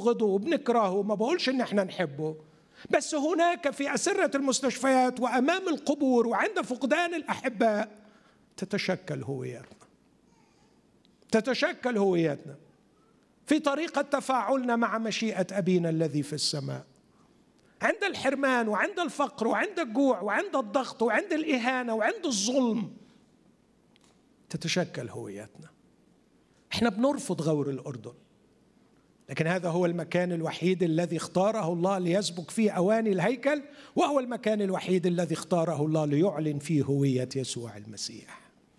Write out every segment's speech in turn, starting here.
وبنبغضه وبنكرهه ما بقولش ان احنا نحبه بس هناك في أسرة المستشفيات وأمام القبور وعند فقدان الأحباء تتشكل هويتنا تتشكل هويتنا في طريقة تفاعلنا مع مشيئة أبينا الذي في السماء عند الحرمان وعند الفقر وعند الجوع وعند الضغط وعند الإهانة وعند الظلم تتشكل هويتنا احنا بنرفض غور الأردن لكن هذا هو المكان الوحيد الذي اختاره الله ليسبك فيه اواني الهيكل وهو المكان الوحيد الذي اختاره الله ليعلن فيه هويه يسوع المسيح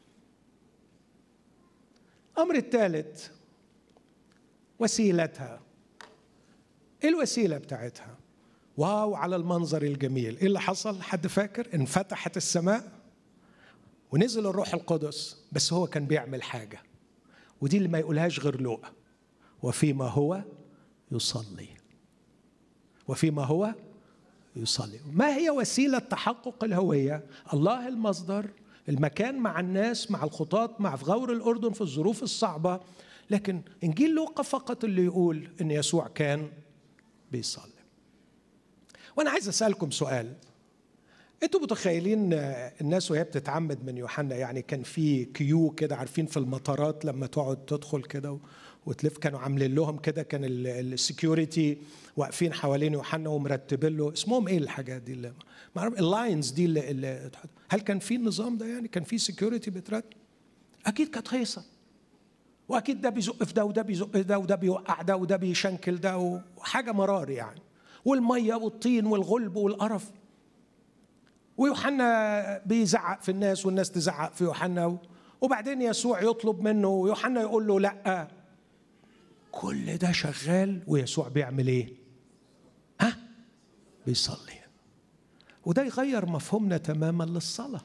الامر الثالث وسيلتها ايه الوسيله بتاعتها واو على المنظر الجميل ايه اللي حصل حد فاكر انفتحت السماء ونزل الروح القدس بس هو كان بيعمل حاجه ودي اللي ما يقولهاش غير لوقا وفيما هو يصلي وفيما هو يصلي ما هي وسيلة تحقق الهوية الله المصدر المكان مع الناس مع الخطاة مع في غور الأردن في الظروف الصعبة لكن إنجيل لوقا فقط اللي يقول إن يسوع كان بيصلي وأنا عايز أسألكم سؤال انتوا متخيلين الناس وهي بتتعمد من يوحنا يعني كان في كيو كده عارفين في المطارات لما تقعد تدخل كده وتلف كانوا عاملين لهم كده كان السكيورتي واقفين حوالين يوحنا ومرتبين له اسمهم ايه الحاجات دي اللي ما اعرف اللاينز دي اللي, اللي هل كان في النظام ده يعني كان في سكيورتي بترتب اكيد كانت هيصه واكيد ده بيزق في ده وده بيزق في ده وده بيوقع ده وده بيشنكل ده وحاجه مرار يعني والميه والطين والغلب والقرف ويوحنا بيزعق في الناس والناس تزعق في يوحنا وبعدين يسوع يطلب منه ويوحنا يقول له لا كل ده شغال ويسوع بيعمل ايه ها بيصلي وده يغير مفهومنا تماما للصلاه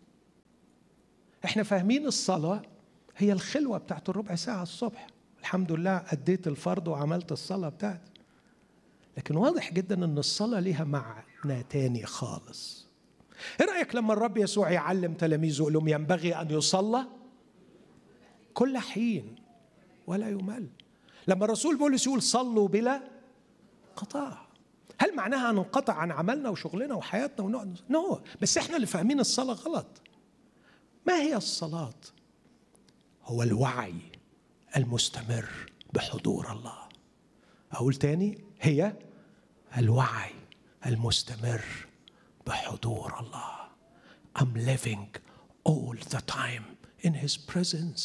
احنا فاهمين الصلاه هي الخلوه بتاعت الربع ساعه الصبح الحمد لله اديت الفرض وعملت الصلاه بتاعتي لكن واضح جدا ان الصلاه ليها معنى تاني خالص ايه رايك لما الرب يسوع يعلم تلاميذه يقول لهم ينبغي ان يصلى كل حين ولا يمل لما الرسول بولس يقول صلوا بلا قطاع هل معناها ننقطع عن عملنا وشغلنا وحياتنا ونقعد نو no. بس احنا اللي فاهمين الصلاه غلط ما هي الصلاه هو الوعي المستمر بحضور الله اقول تاني هي الوعي المستمر بحضور الله I'm living all the time in his presence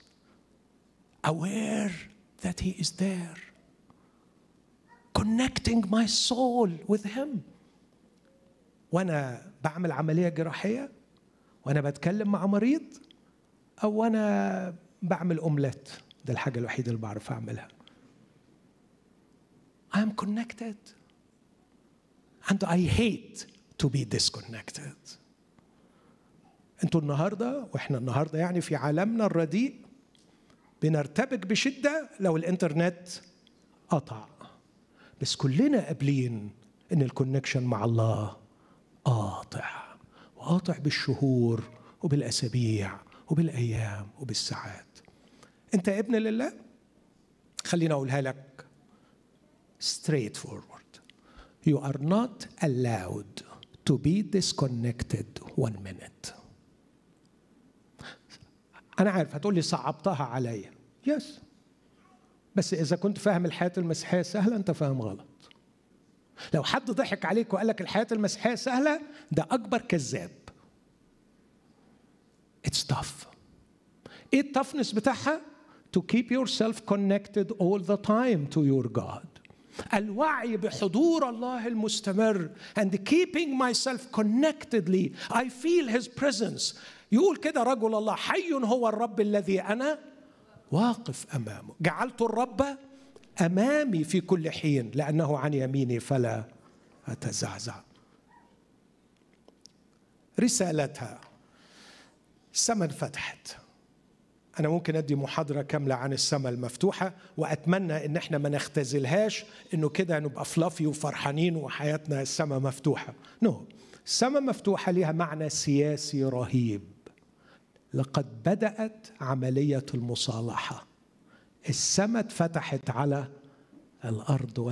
aware that He is there, connecting my soul with Him. وأنا بعمل عملية جراحية وأنا بتكلم مع مريض أو أنا بعمل أومليت ده الحاجة الوحيدة اللي بعرف أعملها. I am connected and I hate to be disconnected. انتوا النهارده واحنا النهارده يعني في عالمنا الرديء بنرتبك بشده لو الانترنت قطع بس كلنا قابلين ان الكونكشن مع الله قاطع وقاطع بالشهور وبالاسابيع وبالايام وبالساعات انت ابن لله خليني اقولها لك straight forward you are not allowed to be disconnected one minute أنا عارف هتقول لي صعبتها عليا يس بس إذا كنت فاهم الحياة المسيحية سهلة أنت فاهم غلط لو حد ضحك عليك وقال لك الحياة المسيحية سهلة ده أكبر كذاب It's tough إيه التفنس بتاعها؟ To keep yourself connected all the time to your God الوعي بحضور الله المستمر and keeping myself connectedly I feel his presence يقول كده رجل الله حي هو الرب الذي انا واقف امامه جعلت الرب امامي في كل حين لانه عن يميني فلا اتزعزع رسالتها السماء انفتحت أنا ممكن أدي محاضرة كاملة عن السماء المفتوحة وأتمنى إن إحنا ما نختزلهاش إنه كده نبقى فلافي وفرحانين وحياتنا السماء مفتوحة. نو no. السماء مفتوحة لها معنى سياسي رهيب. لقد بدأت عملية المصالحة. السماء اتفتحت على الارض